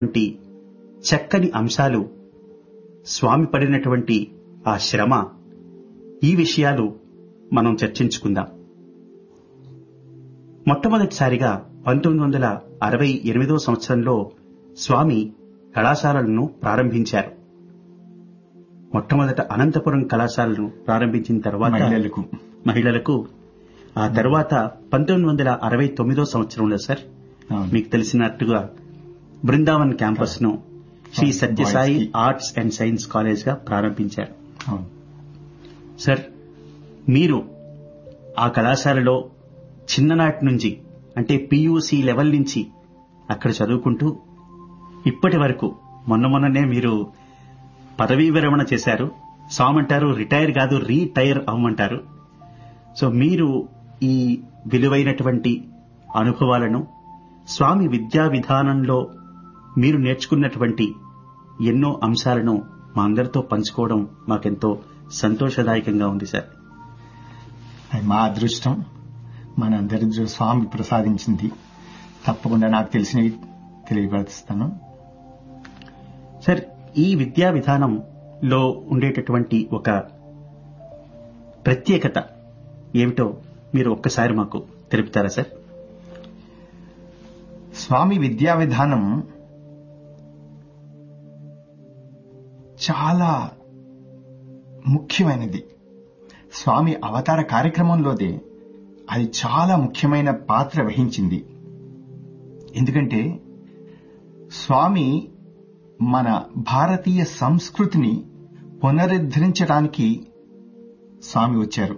వంటి చక్కని అంశాలు స్వామి పడినటువంటి ఆ శ్రమ ఈ విషయాలు మనం చర్చించుకుందాం మొట్టమొదటిసారిగా పంతొమ్మిది వందల అరవై ఎనిమిదో సంవత్సరంలో స్వామి కళాశాలలను ప్రారంభించారు మొట్టమొదట అనంతపురం కళాశాలను ప్రారంభించిన తర్వాత మహిళలకు మహిళలకు ఆ తర్వాత పంతొమ్మిది వందల అరవై తొమ్మిదో సంవత్సరంలో సార్ అవును. మీకు తెలిసినట్టుగా బృందావన్ క్యాంపస్ ను శ్రీ అవును, సత్యసాయి boys కి. ఆర్ట్స్ అండ్ సైన్స్ కాలేజ్ గా ప్రారంభించారు అవును సార్ మీరు ఆ కళాశాలలో చిన్ననాటి నుంచి అంటే పియూసి లెవెల్ నుంచి అక్కడ చదువుకుంటూ ఇప్పటి వరకు మొన్న మొన్ననే మీరు పదవీ విరమణ చేశారు సామంటారు రిటైర్ కాదు రీటైర్ అవ్వమంటారు సో మీరు ఈ విలువైనటువంటి అనుభవాలను స్వామి విద్యా విధానంలో మీరు నేర్చుకున్నటువంటి ఎన్నో అంశాలను మా అందరితో పంచుకోవడం మాకెంతో సంతోషదాయకంగా ఉంది సార్ అది మా అదృష్టం మనందరి దృ- స్వామి ప్రసాదించింది తప్పకుండా నాకు తెలిసినవి తెలియపరుస్తాను సార్ ఈ విద్యా విధానంలో ఉండేటటువంటి ఒక ప్రత్యేకత ఏమిటో మీరు ఒక్కసారి మాకు తెలుపుతారా సార్ స్వామి విద్యా విధానం చాలా ముఖ్యమైనది స్వామి అవతార కార్యక్రమంలోదే అది చాలా ముఖ్యమైన పాత్ర వహించింది ఎందుకంటే స్వామి మన భారతీయ సంస్కృతిని పునరుద్ధరించడానికి స్వామి వచ్చారు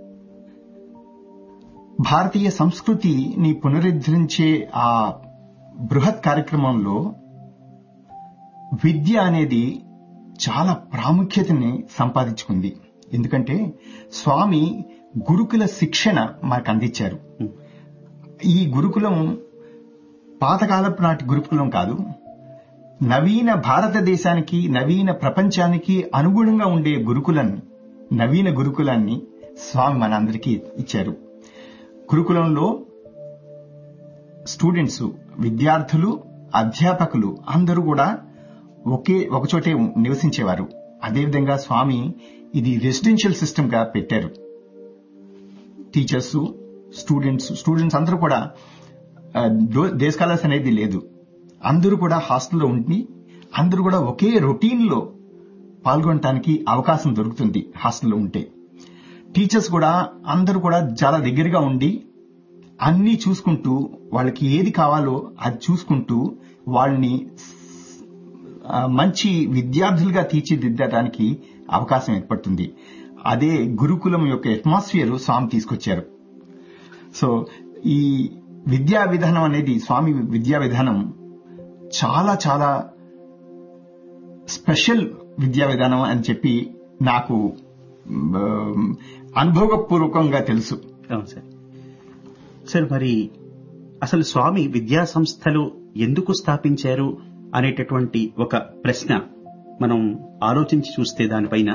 భారతీయ సంస్కృతిని పునరుద్ధరించే ఆ బృహత్ కార్యక్రమంలో విద్య అనేది చాలా ప్రాముఖ్యతని సంపాదించుకుంది ఎందుకంటే స్వామి గురుకుల శిక్షణ మనకు అందించారు ఈ గురుకులం పాతకాలపు నాటి గురుకులం కాదు నవీన భారతదేశానికి నవీన ప్రపంచానికి అనుగుణంగా ఉండే గురుకులాన్ని నవీన గురుకులాన్ని స్వామి మనందరికీ ఇచ్చారు గురుకులంలో స్టూడెంట్స్ విద్యార్థులు అధ్యాపకులు అందరూ కూడా ఒకే ఒకచోటే నివసించేవారు అదేవిధంగా స్వామి ఇది రెసిడెన్షియల్ సిస్టమ్ గా పెట్టారు టీచర్స్ స్టూడెంట్స్ స్టూడెంట్స్ అందరూ కూడా డే స్కాలర్స్ అనేది లేదు అందరూ కూడా హాస్టల్లో ఉండి అందరూ కూడా ఒకే రొటీన్ లో పాల్గొనడానికి అవకాశం దొరుకుతుంది హాస్టల్లో ఉంటే టీచర్స్ కూడా అందరూ కూడా చాలా దగ్గరగా ఉండి అన్ని చూసుకుంటూ వాళ్ళకి ఏది కావాలో అది చూసుకుంటూ వాళ్ళని ఆ, మంచి విద్యార్థులుగా తీర్చిదిద్దడానికి అవకాశం ఏర్పడుతుంది అదే గురుకులం యొక్క అట్మాస్ఫియర్ స్వామి తీసుకొచ్చారు సో ఈ విద్యా విధానం అనేది స్వామి విద్యా విధానం చాలా చాలా స్పెషల్ విద్యా విధానం అని చెప్పి నాకు మ్, అనుభవపూర్వకంగా తెలుసు అవును సార్ సార్ మరి అసలు స్వామి విద్యా సంస్థలు ఎందుకు స్థాపించారు అనేటటువంటి ఒక ప్రశ్న మనం ఆలోచించి చూస్తే దానిపైన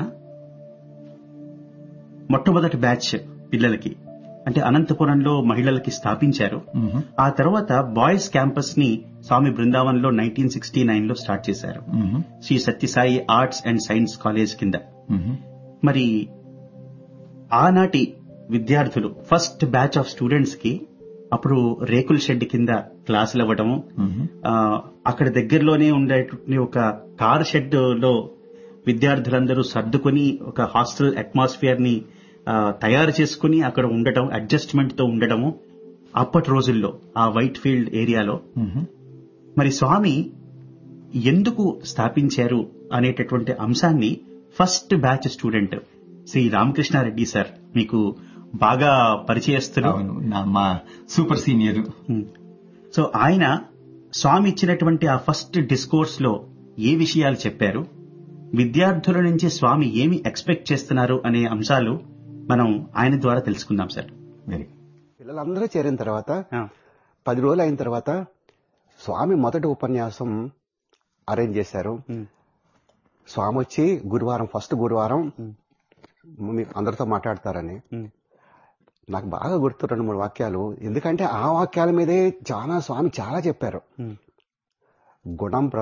మొట్టమొదటి బ్యాచ్ పిల్లలకి అంటే అనంతపురంలో మహిళలకి స్థాపించారు మ్మ్. ఆ తర్వాత బాయ్స్ క్యాంపస్ ని స్వామి బృందావన్ లో నైన్టీన్ సిక్స్టీ నైన్ లో స్టార్ట్ చేశారు మ్మ్. Shri Sathya Sai arts and science college కింద మ్మ్. మరి ఆనాటి విద్యార్థులు ఫస్ట్ బ్యాచ్ ఆఫ్ స్టూడెంట్స్ కి అప్పుడు రేకుల షెడ్ కింద క్లాసులు ఇవ్వడము మ్మ్. ఆ, అక్కడ దగ్గరలోనే ఉండే ఒక కార్ షెడ్ లో విద్యార్థులందరూ సర్దుకొని ఒక హాస్టల్ అట్మాస్ఫియర్ ని ఆ, తయారు చేసుకుని అక్కడ ఉండటం అడ్జస్ట్మెంట్ తో ఉండడము అప్పటి రోజుల్లో ఆ వైట్ ఫీల్డ్ ఏరియాలో మ్మ్. మరి స్వామి ఎందుకు స్థాపించారు అనేటటువంటి అంశాన్ని first batch student Sri Ramakrishna Reddy sir మీకు బాగా పరిచయస్తులు అవును నా మా సూపర్ సీనియర్ ఉమ్. సో ఆయన స్వామి ఇచ్చినటువంటి ఆ ఫస్ట్ డిస్కోర్స్ లో ఏ విషయాలు చెప్పారు విద్యార్థుల నుంచి స్వామి ఏమి ఎక్స్పెక్ట్ చేస్తున్నారు అనే అంశాలు మనం ఆయన ద్వారా తెలుసుకుందాం సార్ వెరీ పిల్లలందరూ చేరిన తర్వాత పది రోజులు అయిన తర్వాత స్వామి మొదటి ఉపన్యాసం అరేంజ్ చేశారు ఉమ్. స్వామి వచ్చి గురువారం ఫస్ట్ గురువారం మీకు అందరితో మాట్లాడతారని ఉమ్. నాకు బాగా గుర్తు రెండు మూడు వాక్యాలు ఎందుకంటే ఆ వాక్యాల మీదే చాలా స్వామి చాలా చెప్పారు ఉమ్. గుణం